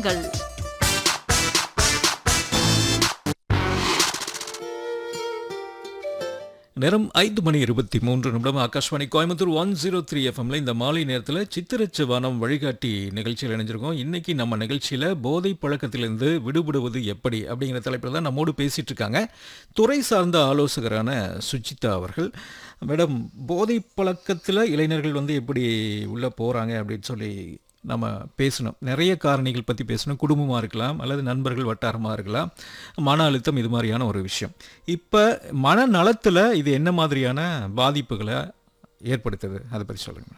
வாருங்கள் நேரம் ஐந்து மணி இருபத்தி மூன்று நிமிடம் Akashvani Coimbatore one zero three எஃப்எம்ல இந்த மாலை நேரத்தில் சித்திரச்சு வானம் வழிகாட்டி நிகழ்ச்சியில் இணைஞ்சிருக்கோம் இன்னைக்கு நம்ம நிகழ்ச்சியில் போதை பழக்கத்திலிருந்து விடுபடுவது எப்படி அப்படிங்கிற தலைப்பில் தான் நம்மோடு பேசிட்டு இருக்காங்க துறை சார்ந்த ஆலோசகரான சுஜிதா அவர்கள் மேடம் போதை பழக்கத்தில் இளைஞர்கள் வந்து எப்படி உள்ளே போகிறாங்க அப்படின்னு சொல்லி நம்ம பேசணும் நிறைய காரணிகள் பற்றி பேசணும் குடும்பமாக இருக்கலாம் அல்லது நண்பர்கள் வட்டாரமாக இருக்கலாம் மன அழுத்தம் இது மாதிரியான ஒரு விஷயம் இப்போ மனநலத்தில் இது என்ன மாதிரியான பாதிப்புகளை ஏற்படுத்துது அதை பற்றி சொல்லுங்க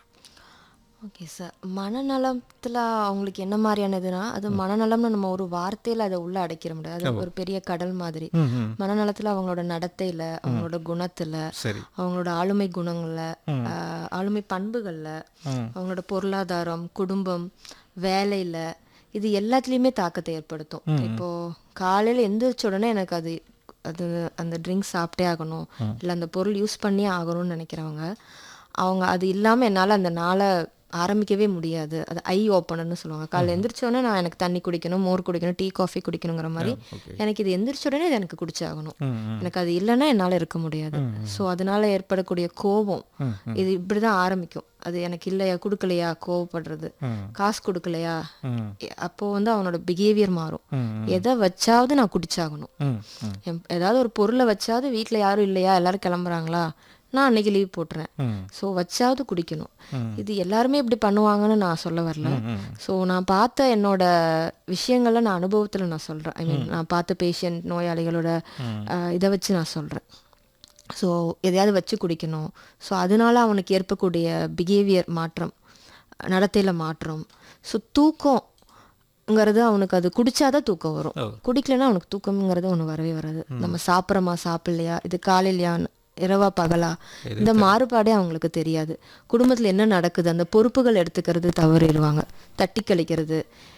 ஓகே சார் மனநலத்தில் அவங்களுக்கு என்ன மாதிரியான இதுனா அது மனநலம்னு நம்ம ஒரு வார்த்தையில் அதை உள்ள அடைக்கிற முடியாது அது ஒரு பெரிய கடல் மாதிரி ம் ம் மனநலத்தில் அவங்களோட நடத்தையில் அவங்களோட குணத்தில் சரி அவங்களோட ஆளுமை குணங்களில் ஆளுமை பண்புகளில் ம். அவங்களோட பொருளாதாரம் குடும்பம் வேலையில் இது எல்லாத்துலேயுமே தாக்கத்தை ஏற்படுத்தும் இப்போ காலையில் எந்திரிச்ச உடனே எனக்கு அது அது அந்த ட்ரிங்க்ஸ் சாப்பிட்டே ஆகணும் இல்லை அந்த பொருள் யூஸ் பண்ணியே ஆகணும்னு நினைக்கிறவங்க அவங்க அது இல்லாமல் என்னால் அந்த நாளை ஆரம்பிக்கவே முடியாது அது ஐ ஓப்பனர்னு சொல்லுவாங்க காலைல எந்திரிச்ச உடனே நான் எனக்கு தண்ணி குடிக்கணும் மோர் குடிக்கணும் டீ காஃபி குடிக்கணுங்கிற மாதிரி எனக்கு இது எந்திரிச்ச உடனே இது எனக்கு குடிச்சாகணும் ம் ம் எனக்கு அது இல்லைன்னா என்னால் இருக்க முடியாது ஸோ அதனால ஏற்படக்கூடிய கோபம் இது இப்படி தான் ஆரம்பிக்கும் அது எனக்கு இல்லையா கொடுக்கலையா கோவப்படுறது காசு கொடுக்கலையா ம். எ- அப்போ வந்து அவனோட பிஹேவியர் மாறும் ம் எதை வச்சாவது நான் குடிச்சாகணும் ம் ம் எம்- ஏதாவது ஒரு பொருளை வச்சாவது வீட்டில் யாரும் இல்லையா எல்லாரும் கிளம்புறாங்களா நான் அன்னைக்கு லீவ் போட்டுறேன் ம். ஸோ வச்சாவது குடிக்கணும் இது எல்லாருமே இப்படி பண்ணுவாங்கன்னு நான் சொல்ல வரல ஸோ நான் பார்த்த என்னோட விஷயங்களை நான் அனுபவத்தில் நான் சொல்கிறேன் ஐ மீன் நான் பார்த்த பேஷண்ட் நோயாளிகளோட அஹ், இதை வச்சு நான் சொல்கிறேன் ஸோ எதையாவது வச்சு குடிக்கணும் ஸோ அதனால அவனுக்கு ஏற்படக்கூடிய பிஹேவியர் மாற்றம் நடத்தையில் மாற்றம் ஸோ தூக்கம்ங்கிறது அவனுக்கு அது குடிச்சாதான் தூக்கம் வரும் ஓ. குடிக்கலைன்னா அவனுக்கு தூக்கம்ங்கிறது ஒன்று வரவே வராது நம்ம சாப்பிட்றோமா சாப்பிடலையா இது காலையிலையா இரவா பகலா இந்த மாறுபாடே அவங்களுக்கு தெரியாது குடும்பத்தில் என்ன நடக்குது அந்த பொறுப்புகள் எடுத்துக்கிறது தவறிடுவாங்க தட்டி கழிக்கிறது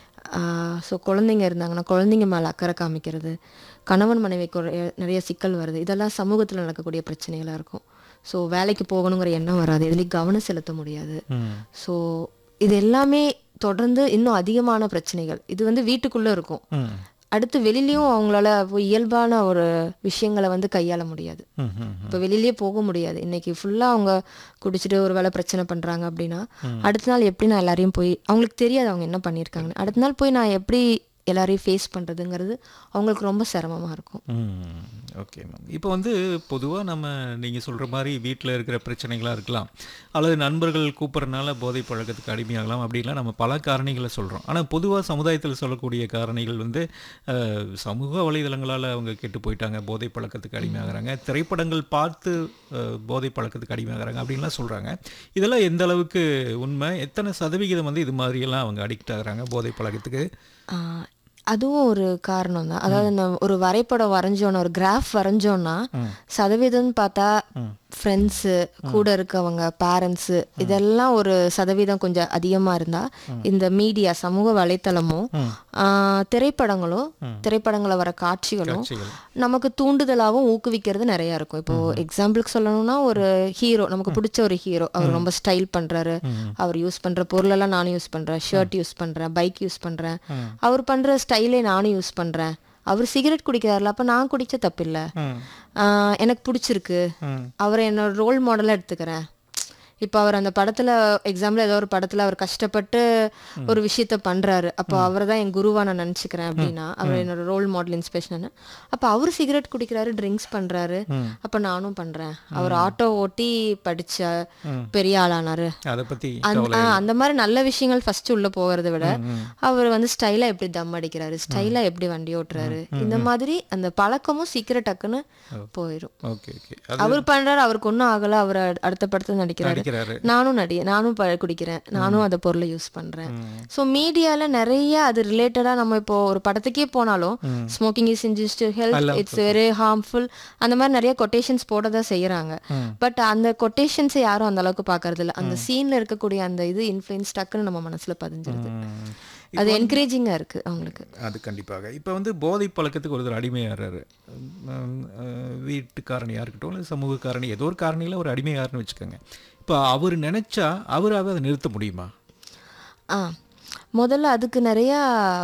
ஸோ குழந்தைங்க இருந்தாங்கன்னா குழந்தைங்க மேலே அக்கறை காமிக்கிறது கணவன் மனைவி நிறைய சிக்கல் வருது இதெல்லாம் சமூகத்தில் நடக்கக்கூடிய பிரச்சனைகளாக இருக்கும் ஸோ வேலைக்கு போகணுங்கிற எண்ணம் வராது இதுலேயும் கவனம் செலுத்த முடியாது ம் ஸோ இது எல்லாமே தொடர்ந்து இன்னும் அதிகமான பிரச்சனைகள் இது வந்து வீட்டுக்குள்ளே இருக்கும் ம் அடுத்து வெளியிலயும் அவங்களால போய் இயல்பான ஒரு விஷயங்களை வந்து கையாள முடியாது ம் ம் இப்போ வெளியிலயே போக முடியாது இன்னைக்கு ஃபுல்லா அவங்க குடிச்சிட்டு ஒரு வேளை பிரச்சனை பண்றாங்க அப்படின்னா அடுத்த நாள் எப்படி நான் எல்லாரையும் போய் அவங்களுக்கு தெரியாது அவங்க என்ன பண்ணியிருக்காங்கன்னு அடுத்த நாள் போய் நான் எப்படி எல்லாரையும் ஃபேஸ் பண்றதுங்கிறது அவங்களுக்கு ரொம்ப சிரமமா இருக்கும் ம் ஓகே மேம் இப்போ வந்து பொதுவாக நம்ம நீங்கள் சொல்கிற மாதிரி வீட்டில் இருக்கிற பிரச்சனைகளாக இருக்கலாம் அல்லது நண்பர்கள் கூப்பிட்றனால போதை பழக்கத்துக்கு அடிமையாகலாம் அப்படிலாம் நம்ம பல காரணிகளை சொல்கிறோம் ஆனால் பொதுவாக சமுதாயத்தில் சொல்லக்கூடிய காரணிகள் வந்து அஹ், சமூக வலைதளங்களால் அவங்க கெட்டு போயிட்டாங்க போதை பழக்கத்துக்கு அடிமையாகிறாங்க திரைப்படங்கள் பார்த்து அஹ், போதை பழக்கத்துக்கு அடிமையாகிறாங்க அப்படின்லாம் சொல்கிறாங்க இதெல்லாம் எந்த அளவுக்கு உண்மை எத்தனை சதவிகிதம் வந்து இது மாதிரியெல்லாம் அவங்க அடிக்ட் ஆகுறாங்க போதை பழக்கத்துக்கு ஆஹ் அதுவும் ஒரு காரணம் தான் அதாவது நம்ம ஒரு வரைபடம் வரைஞ்சோன்னா ஒரு கிராஃப் வரைஞ்சோன்னா சதவீதம்னு பார்த்தா ஃப்ரெண்ட்ஸு கூட இருக்கவங்க பேரண்ட்ஸு இதெல்லாம் ஒரு சதவீதம் கொஞ்சம் அதிகமாக இருந்தால் இந்த மீடியா சமூக வலைத்தளமும் ஆஹ் திரைப்படங்களும் திரைப்படங்களில் வர காட்சிகளும் காட்சிகள். நமக்கு தூண்டுதலாகவும் ஊக்குவிக்கிறது நிறைய இருக்கும் இப்போ எக்ஸாம்பிளுக்கு சொல்லணும்னா ஒரு ஹீரோ நமக்கு பிடிச்ச ஒரு ஹீரோ அவர் ரொம்ப ஸ்டைல் பண்றாரு அவர் யூஸ் பண்ற பொருளெல்லாம் நானும் யூஸ் பண்றேன் ஷர்ட் யூஸ் பண்றேன் பைக் யூஸ் பண்றேன் அவர் பண்ற ஸ்டைலே நானும் யூஸ் பண்றேன் அவர் சிகரெட் குடிக்கிறாருல அப்ப நான் குடிச்ச தப்பில்ல ஆஹ் எனக்கு பிடிச்சிருக்கு அவரை என்னோட ரோல் மாடலா எடுத்துக்கிறேன் இப்போ அவர் அந்த படத்துல எக்ஸாம்பிள் ஏதோ ஒரு படத்துல அவர் கஷ்டப்பட்டு ஒரு விஷயத்த பண்றாரு அப்போ அவரை தான் என் குருவா நான் நினச்சிக்கிறேன் அப்படின்னா அவர் என்னோட ரோல் மாடல் இன்ஸ்பிரேஷன் அப்போ அவர் சிகரெட் குடிக்கிறாரு ட்ரிங்க்ஸ் பண்றாரு அப்போ நானும் பண்றேன் அவர் ஆட்டோ ஓட்டி படிச்ச பெரிய ஆளானாரு அதை பற்றி அந்த- ஆ, அந்த மாதிரி நல்ல விஷயங்கள் ஃபர்ஸ்ட் உள்ள போகிறத விட அவர் வந்து ஸ்டைலா எப்படி தம் அடிக்கிறாரு ஸ்டைலா எப்படி வண்டி ஓட்டுறாரு இந்த மாதிரி அந்த பழக்கமும் சீக்கிரம் டக்குன்னு போயிடும் ஓகே ஓகே அவர் பண்றாரு அவருக்கு ஒன்றும் ஆகல அவர் அடு- அடுத்த படத்துல நடிக்கிறாரு அடிக்கிறாரு நானும் நடி நானும் ப- குடிக்கிறேன் நானும் அந்த பொருளை யூஸ் பண்றேன் ஸோ மீடியால நிறைய அது ரிலேட்டடா நம்ம இப்போ ஒரு படத்துக்கே போனாலும் smoking is injurious health it's very harmful அந்த மாதிரி நிறைய கொட்டேஷன்ஸ் போட தான் செய்யறாங்க பட் அந்த கொட்டேஷன்ஸை யாரும் அந்த அளவுக்கு பாக்குறது இல்ல அந்த சீன்ல இருக்கக்கூடிய அந்த இது இன்ஃப்ளூயன்ஸ் டக்குன்னு நம்ம மனசுல பதிஞ்சிருது ம். அது என்கரேஜிங்கா இருக்கு அவங்களுக்கு அது கண்டிப்பாக இப்போ வந்து போதை பழக்கத்துக்கு ஒருத்தர் அடிமையாகிறாரு உம், அஹ், வீட்டு காரணியாக இருக்கட்டும் இல்லை சமூக காரணி ஏதோ ஒரு காரணியில் ஒரு அடிமையாருன்னு வச்சுக்கோங்க இப்போ அவர் நினைச்சா அவராக அதை நிறுத்த முடியுமா ஆ முதல்ல அதுக்கு நிறையா